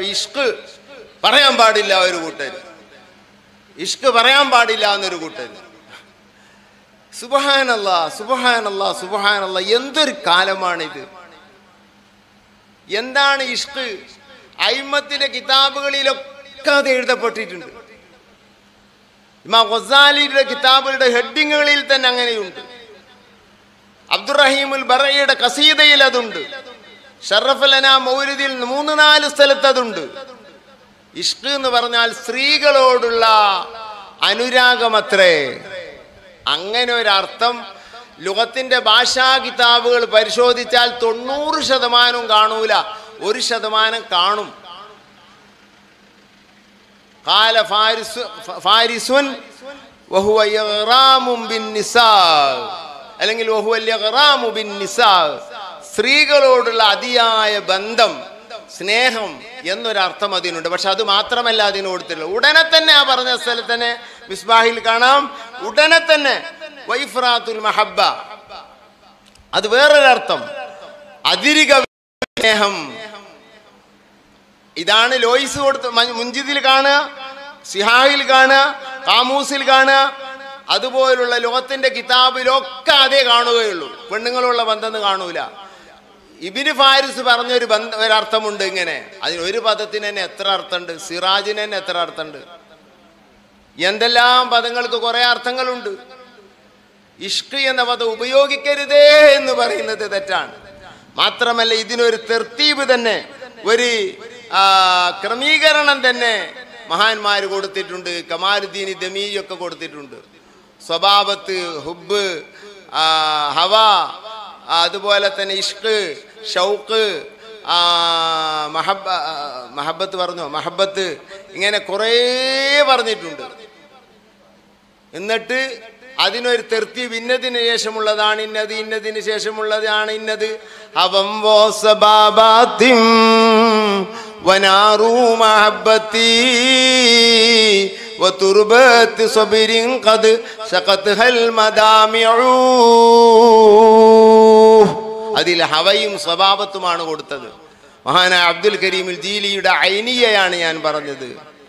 ഇപ്പൊ ഇഷ്ക് പറയാൻ പാടില്ല ഒരു കൂട്ടര് ഇഷ്ക് പറയാൻ പാടില്ല എന്നൊരു കൂട്ടര് സുബഹാനല്ല സുബഹാനല്ല സുബഹാനല്ല എന്തൊരു കാലമാണിത് എന്താണ് ഇഷ്ക് അയിമത്തിന്റെ കിതാബുകളിലൊക്കെ അത് എഴുതപ്പെട്ടിട്ടുണ്ട് ഇമാം ഗസാലിയുടെ കിതാബുകളുടെ ഹെഡിങ്ങുകളിൽ തന്നെ അങ്ങനെയുണ്ട് അബ്ദുറഹീമുൽ ബറയുടെ കസീദയിൽ അതുണ്ട് ഷറഫലന മൗലിദിൽ മൂന്ന് നാല് സ്ഥലത്ത് അതുണ്ട് ഇഷ്ക് എന്ന് പറഞ്ഞാൽ സ്ത്രീകളോടുള്ള അനുരാഗമത്രേ അങ്ങനെ ഒരർത്ഥം ലുഗത്തിന്റെ ഭാഷാ കിതാബുകൾ പരിശോധിച്ചാൽ തൊണ്ണൂറ് ശതമാനവും കാണൂല ഒരു ശതമാനം കാണും قال فارس فارس وهو يغرام بالنساء അല്ലെങ്കിൽ وهو اليغرام بالنساء സ്ത്രീകളോടുള്ള അതിയായ ബന്ധം സ്നേഹം എന്നൊരർത്ഥം അതിനുണ്ട് പക്ഷെ അത് മാത്രമല്ല അതിന് കൊടുത്തിട്ടുള്ളത് ഉടനെ തന്നെ ആ പറഞ്ഞ സ്ഥലത്ത് തന്നെ മിസ്ബാഹിൽ കാണാം ഉടനെ തന്നെ വൈഫ്രാത്തുൽ മഹബ്ബ അത് വേറൊരർത്ഥം അതിരിക സ്നേഹം ഇതാണ് ലോയിസ് കൊടുത്ത് മ- മുഞ്ചിദിൽ കാണുക സിഹാഹിൽ കാണുക കാമൂസിൽ കാണുക അതുപോലുള്ള ലോകത്തിന്റെ കിതാബിലൊക്കെ അതേ കാണുകയുള്ളൂ പെണ്ണുങ്ങളുള്ള ബന്ധം കാണൂല ഇബിന് ഫാരിസ് പറഞ്ഞൊരു ബന്ധ ഒരർത്ഥമുണ്ട് ഇങ്ങനെ അതിന് ഒരു പദത്തിന് തന്നെ എത്ര അർത്ഥമുണ്ട് സിറാജിന് തന്നെ എത്ര അർത്ഥമുണ്ട് എന്തെല്ലാം പദങ്ങൾക്ക് കുറെ അർത്ഥങ്ങളുണ്ട് ഇഷ്ക് എന്ന പദം ഉപയോഗിക്കരുതേ എന്ന് പറയുന്നത് തെറ്റാണ് മാത്രമല്ല ഇതിനൊരു തെർത്തീബ് തന്നെ ഒരു ആ, ക്രമീകരണം തന്നെ മഹാന്മാർ കൊടുത്തിട്ടുണ്ട് കമാലുദ്ദീൻ ദമീ ഒക്കെ കൊടുത്തിട്ടുണ്ട് സ്വഭാവത്ത് ഹുബ് ആ, ഹവ ആ, അതുപോലെ തന്നെ ഇഷ്ക് ഷൗക്ക് ആ, മഹബ ആ, മഹബത്ത് പറഞ്ഞോ മഹബത്ത് ഇങ്ങനെ കുറേ പറഞ്ഞിട്ടുണ്ട് എന്നിട്ട് അതിനൊരു തെർത്തി ഇന്നതിന് ശേഷമുള്ളതാണ് ഇന്നത് ഇന്നതിന് ശേഷമുള്ളതാണ് ഇന്നത് അവം വോസബാബാത്തിം വനാറൂ മഹബത്തി وتربت صبر قد سقتها المدامع അതിൽ ഹവയും സ്വഭാവത്തുമാണ് കൊടുത്തത് മഹാനായ അബ്ദുൽ കരീമുൽ ജീലിയുടെ ഐനിയയാണ് ഞാൻ പറഞ്ഞത്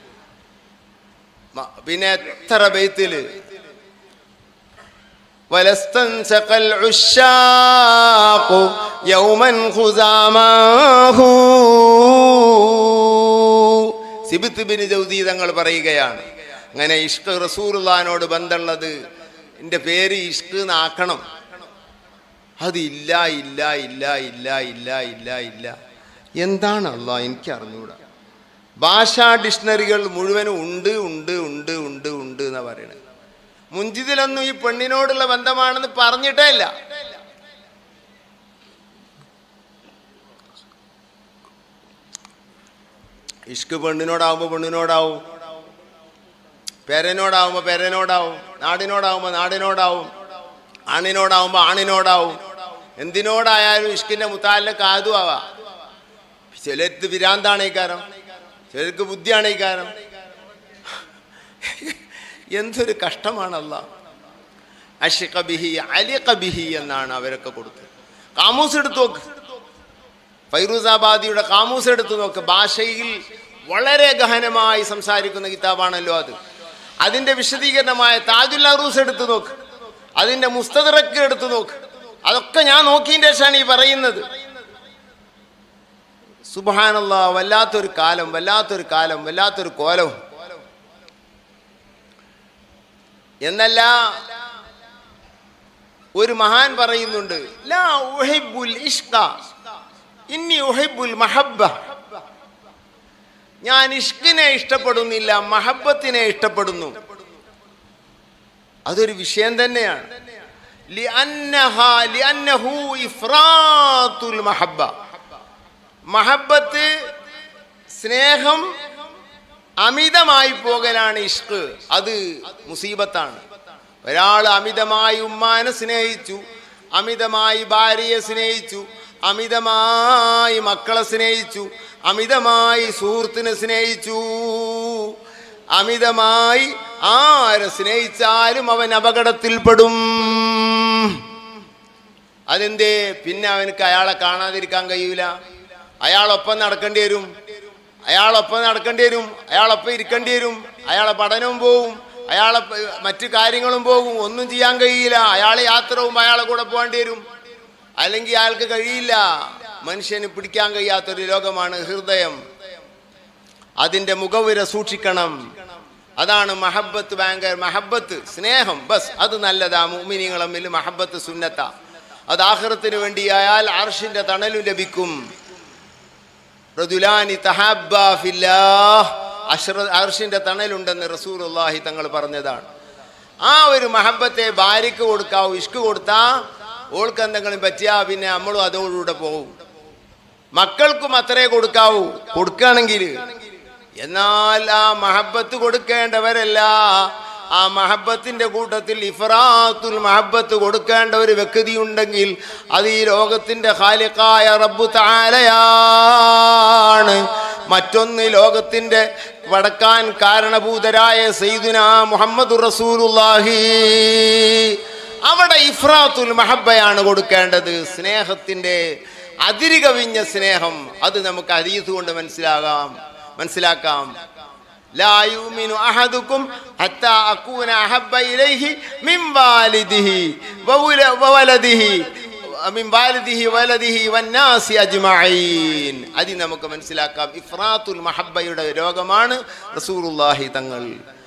മ- പിന്നെ എത്ര ബെയ്ത്തില് ولستنسق العشاق يوما خزاماه സിബിത്ത് ബിൻ ജൗദി തങ്ങൾ പറയുകയാണ് അങ്ങനെ ഇഷ്ക് റസൂലുള്ളാനോട് ബന്ധമുള്ളത് എൻ്റെ പേര് ഇഷ്ക് എന്നാക്കണം അത് ഇല്ല ഇല്ല ഇല്ല ഇല്ല ഇല്ല ഇല്ല ഇല്ല എന്താണ് അല്ല എനിക്ക് അറിഞ്ഞൂടാ ഭാഷാ ഡിക്ഷണറികൾ മുഴുവനും ഉണ്ട് ഉണ്ട് ഉണ്ട് ഉണ്ട് ഉണ്ട് എന്നാ പറയണത് മുഞ്ചിതിലൊന്നും ഈ പെണ്ണിനോടുള്ള ബന്ധമാണെന്ന് പറഞ്ഞിട്ടേ ഇല്ല ഇഷ്ക് പെണ്ണിനോടാവുമ്പോ പെണ്ണിനോടാവും പെരനോടാവുമ്പോ പെരനോടാവും നാടിനോടാവുമ്പോ നാടിനോടാവും ആണിനോടാവുമ്പോ ആണിനോടാവും എന്തിനോടായാലും ഇഷ്കിന്റെ മുത്താലിന്റെ കാതു ആവാം ചിലർക്ക് വിരാന്താണ് ഈ കാരം ചിലർക്ക് ബുദ്ധിയാണ് ഈ കാരം എന്തൊരു കഷ്ടമാണല്ല അഷിഖബിഹി അലിഖബിഹി എന്നാണ് അവരൊക്കെ കൊടുത്തത് കാമൂസ് എടുത്തു നോക്ക് ഫൈറൂസാബാദിയുടെ കാമൂസ് എടുത്തു നോക്ക് ഭാഷയിൽ വളരെ ഗഹനമായി സംസാരിക്കുന്ന കിതാബാണല്ലോ അത് അതിന്റെ വിശദീകരണമായ താജുൽ അറൂസ് എടുത്തു നോക്ക് അതിന്റെ മുസ്തദറക്ക് എടുത്തു നോക്ക് അതൊക്കെ ഞാൻ നോക്കിയതിന്റെ ശേഷമാണ് ഈ പറയുന്നത് സുബാനല്ല വല്ലാത്തൊരു കാലം വല്ലാത്തൊരു കാലം വല്ലാത്തൊരു കോലം എന്നല്ല ഒരു മഹാൻ പറയുന്നുണ്ട് ലാ ഉഹിബ്ബുൽ ഇഷ്ക ഇന്നി ഉഹിബ്ബുൽ മഹബ്ബ ഞാൻ ഇഷ്കിനെ ഇഷ്ടപ്പെടുന്നില്ല മഹബത്തിനെ ഇഷ്ടപ്പെടുന്നു അതൊരു വിഷയം തന്നെയാണ് ലിഅന്നഹാ ലിഅന്നഹു ഇഫ്രാത്തുൽ മഹബ്ബ മഹബത്ത് സ്നേഹം അമിതമായി പോകലാണ് ഇഷ്ക് അത് മുസീബത്താണ് ഒരാൾ അമിതമായി ഉമ്മാനെ സ്നേഹിച്ചു അമിതമായി ഭാര്യയെ സ്നേഹിച്ചു അമിതമായി മക്കളെ സ്നേഹിച്ചു അമിതമായി സുഹൃത്തിനെ സ്നേഹിച്ചു അമിതമായി ആരെ സ്നേഹിച്ചാലും അവൻ അപകടത്തിൽപ്പെടും അതെന്തേ പിന്നെ അവനക്ക് അയാളെ കാണാതിരിക്കാൻ കഴിയൂല അയാളൊപ്പം നടക്കേണ്ടി വരും അയാളൊപ്പം നടക്കേണ്ടി വരും അയാളൊപ്പം ഇരിക്കേണ്ടി വരും അയാളെ പഠനവും പോവും അയാളെ പ- മറ്റു കാര്യങ്ങളും പോകും ഒന്നും ചെയ്യാൻ കഴിയില്ല അയാളെ യാത്ര പോകുമ്പോൾ അയാളെ കൂടെ പോകേണ്ടി വരും അല്ലെങ്കിൽ അയാൾക്ക് കഴിയില്ല മനുഷ്യന് പിടിക്കാൻ കഴിയാത്തൊരു ലോകമാണ് ഹൃദയം അതിന്റെ മുഖവുര സൂക്ഷിക്കണം അതാണ് മഹബത്ത് ഭയങ്കര മഹബത്ത് സ്നേഹം ബസ് അത് നല്ലതാ മുഅ്മിനീങ്ങൾ തമ്മിൽ മഹബത്ത് സുന്നത്ത അത് ആഖിറത്തിന് വേണ്ടിയായാൽ അർഷിന്റെ തണലും ലഭിക്കും റജുലാനി തഹാബ്ബാ ഫില്ലാഹ് അഷ്റ അർഷിന്റെ തണലുണ്ടെന്ന് റസൂലുള്ളാഹി തങ്ങൾ പറഞ്ഞതാണ് ആ ഒരു മഹബത്തെ ഭാര്യക്ക് കൊടുക്കാവൂ ഇഷ്ക് കൊടുത്താ ഓൾക്ക് എന്തെങ്കിലും പറ്റിയാ പിന്നെ നമ്മളും അതോടുകൂടെ പോകും മക്കൾക്കും അത്രേ കൊടുക്കാവൂ കൊടുക്കുകയാണെങ്കിൽ എന്നാൽ ആ മഹബത്ത് കൊടുക്കേണ്ടവരല്ല ആ മഹബത്തിന്റെ കൂട്ടത്തിൽ ഇഫറാത്തുൽ മഹബത്ത് കൊടുക്കേണ്ട ഒരു വ്യക്തി ഉണ്ടെങ്കിൽ അത് ഈ ലോകത്തിന്റെ ഖാലിഖായ റബ്ബു താലയാണ് മറ്റൊന്ന് ലോകത്തിന്റെ വടക്കാൻ കാരണഭൂതരായ സയ്യിദുന മുഹമ്മദ് റസൂലുള്ളാഹി അവിടെ ഇഫ്രാത്തുൽ മഹബയാണ് കൊടുക്കേണ്ടത് സ്നേഹത്തിന്റെ അതിരുകവിഞ്ഞ സ്നേഹം അത് നമുക്ക് ഹദീസ് കൊണ്ട് മനസ്സിലാകാം മനസ്സിലാക്കാം ലാ യുമിനു അഹദുക്കും ഹത്താ അകൂന അഹബ്ബ ഇലൈഹി മിൻ വാലിദിഹി വൗല- വവലദിഹി മിൻ വാലിദിഹി വലദിഹി വന്നാസി അജ്മഈൻ അത് നമുക്ക് മനസ്സിലാക്കാം ഇഫ്രാത്തുൽ മഹബ്ബയുടെ രോഗമാണ് റസൂലുള്ളാഹി തങ്ങൾ